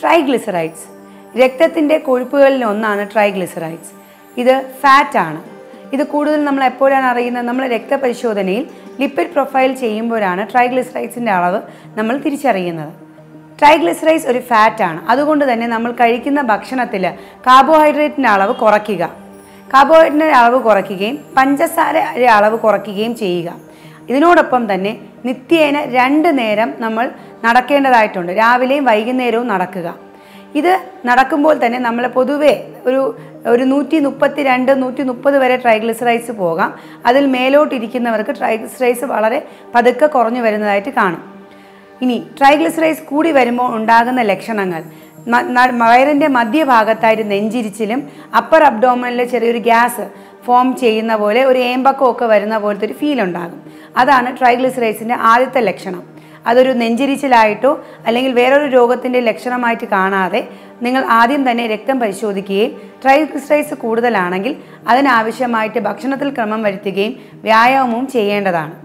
triglycerides രക്തത്തിൻ്റെ കൊഴുപ്പുകളിൽ ഒന്നാണ് triglycerides ഇത് ഫാറ്റ് ആണ് ഇത് കൂടുതൽ നമ്മൾ എപ്പോഴാണ് അറിയുന്നത് നമ്മൾ രക്തപരിശോധനയിൽ ലിപ്പിഡ് പ്രൊഫൈൽ ചെയ്യുമ്പോഴാണ് ട്രൈഗ്ലിസറൈഡ്സിൻ്റെ അളവ് നമ്മൾ തിരിച്ചറിയുന്നത് ട്രൈഗ്ലിസറൈഡ്സ് ഒരു ഫാറ്റ് ആണ് അതുകൊണ്ട് തന്നെ നമ്മൾ കഴിക്കുന്ന ഭക്ഷണത്തിൽ കാർബോഹൈഡ്രേറ്റിൻ്റെ അളവ് കുറയ്ക്കുക കാർബോഹൈഡ്രേറ്റിൻ്റെ അളവ് കുറയ്ക്കുകയും പഞ്ചസാരയുടെ അളവ് കുറയ്ക്കുകയും ചെയ്യുക ഇതിനോടൊപ്പം തന്നെ നിത്യേന രണ്ട് നേരം നമ്മൾ നടക്കേണ്ടതായിട്ടുണ്ട് രാവിലെയും വൈകുന്നേരവും നടക്കുക ഇത് നടക്കുമ്പോൾ തന്നെ നമ്മൾ പൊതുവേ ഒരു ഒരു നൂറ്റി മുപ്പത്തി രണ്ട് നൂറ്റി മുപ്പത് വരെ ട്രൈഗ്ലിസറൈഡ്സ് പോകാം അതിൽ മേലോട്ടിരിക്കുന്നവർക്ക് ട്രൈഗ്ലിസറൈഡ്സ് വളരെ പതുക്കെ കുറഞ്ഞു വരുന്നതായിട്ട് കാണും ഇനി ട്രൈഗ്ലിസറൈഡ്സ് കൂടി വരുമ്പോൾ ഉണ്ടാകുന്ന ലക്ഷണങ്ങൾ മ- ന- വയറിൻ്റെ മധ്യഭാഗത്തായിട്ട് നെഞ്ചിരിച്ചിലും അപ്പർ അബ്ഡോമനിൽ ചെറിയൊരു ഗ്യാസ് ഫോം ചെയ്യുന്ന പോലെ ഒരു ഏമ്പക്കമൊക്കെ വരുന്ന പോലത്തെ ഒരു ഫീൽ ഉണ്ടാകും അതാണ് ട്രൈഗ്ലിസറൈഡ്സിൻ്റെ ആദ്യത്തെ ലക്ഷണം അതൊരു നെഞ്ചിരിച്ചിലായിട്ടോ അല്ലെങ്കിൽ വേറൊരു രോഗത്തിൻ്റെ ലക്ഷണമായിട്ട് കാണാതെ നിങ്ങൾ ആദ്യം തന്നെ രക്തം പരിശോധിക്കുകയും ട്രൈഗ്ലിസറൈഡ്സ് കൂടുതലാണെങ്കിൽ അതിനാവശ്യമായിട്ട് ഭക്ഷണത്തിൽ ക്രമം വരുത്തുകയും വ്യായാമവും ചെയ്യേണ്ടതാണ്